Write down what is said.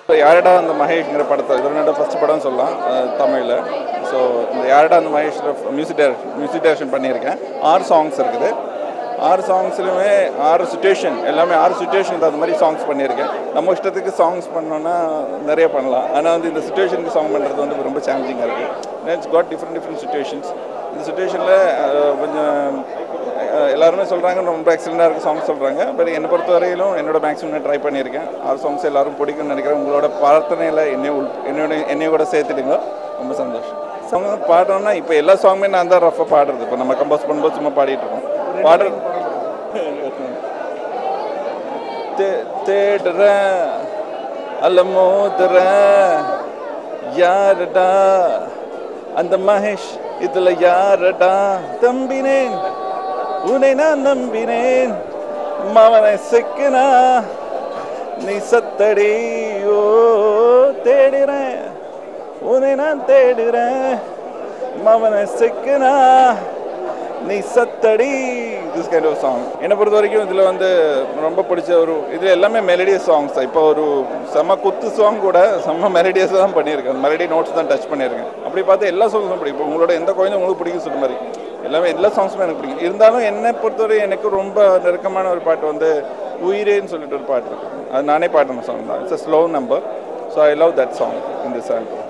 யாரடா அந்த மகேஷ்ங்கிற படத்தை இது என்னோட ஃபர்ஸ்ட் படம் சொல்லலாம் தமிழில் ஸோ இந்த யாரடா அந்த Mahesh music direction music direction பண்ணியிருக்கேன் ஆறு சாங்ஸ் இருக்குது ஆறு சாங்ஸ்லையுமே ஆறு சுச்சுவேஷன் எல்லாமே ஆறு சுச்சுவேஷனுக்கு தகுந்த மாதிரி சாங்ஸ் பண்ணியிருக்கேன் நம்ம இஷ்டத்துக்கு சாங்ஸ் பண்ணோன்னா நிறைய பண்ணலாம் ஆனால் வந்து இந்த சுச்சுவேஷனுக்கு சாங் பண்ணுறது வந்து ரொம்ப சேலஞ்சிங்காக இருக்குது it's got different different situations இந்த சுச்சுவேஷனில் கொஞ்சம் அஹ் எல்லாருமே சொல்கிறாங்க ரொம்ப எக்ஸலண்டாக இருக்குது சாங்ஸ் சொல்கிறாங்க பட் என்னை பொறுத்த வரையிலும் என்னோட மேக்ஸிமம் நான் ட்ரை பண்ணியிருக்கேன் ஆறு சாங்ஸ் எல்லாரும் பிடிக்கும்னு நினைக்கிறேன் உங்களோட பிரார்த்தனையில் என்னை உள் என்னோட என்னைய கூட சேர்த்துட்டீங்க ரொம்ப சந்தோஷம் சாங் பாடுறோம்னா இப்போ எல்லா சாங்குமே நான் தான் ரஃபாக பாடுறது இப்போ நம்ம கம்போஸ் பண்ணும்போது சும்மா பாடிட்டு இருக்கோம் பாடுறது தே- தேடுறேன் அலமோதுறேன் யாரடா அந்த மகேஷ் இதுல யாரடா தம்பினேன் உன்னை நான் நம்பினேன் மவனை சிக்கினா நீ சத்தடி ஓ தேடுறேன் உன்னை நான் தேடுறேன் மவனை சிக்கினா நீ சத்தடி திஸ் கைண்ட் ஆஃப் சாங் என்னை பொறுத்த வரைக்கும் இதில் வந்து ரொம்ப பிடிச்ச ஒரு இதில் எல்லாமே மெலடியஸ் சாங்ஸ் தான் இப்போ ஒரு செம்ம குத்து சாங் கூட செம்ம மெலடியஸ் தான் பண்ணியிருக்கேன் அந்த மெலடி நோட்ஸ் தான் டச் பண்ணியிருக்கேன் அப்படி பார்த்து எல்லா சாங்ஸும் பிடிக்கும் இப்போ உங்களோட எந்த குழந்தை உங்களுக்கு பிடிக்கும் சொல்ற மாதிரி எல்லாமே எல்லா சாங்ஸுமே எனக்கு பிடிக்கும் இருந்தாலும் என்னை பொறுத்தவரை எனக்கு ரொம்ப நெருக்கமான ஒரு பாட்டு வந்து உயிரேன்னு சொல்லிட்டு ஒரு பாட்டு இருக்கு அது நானே பாடின சாங் தான் it's a slow number so I love that song இந்த சாங்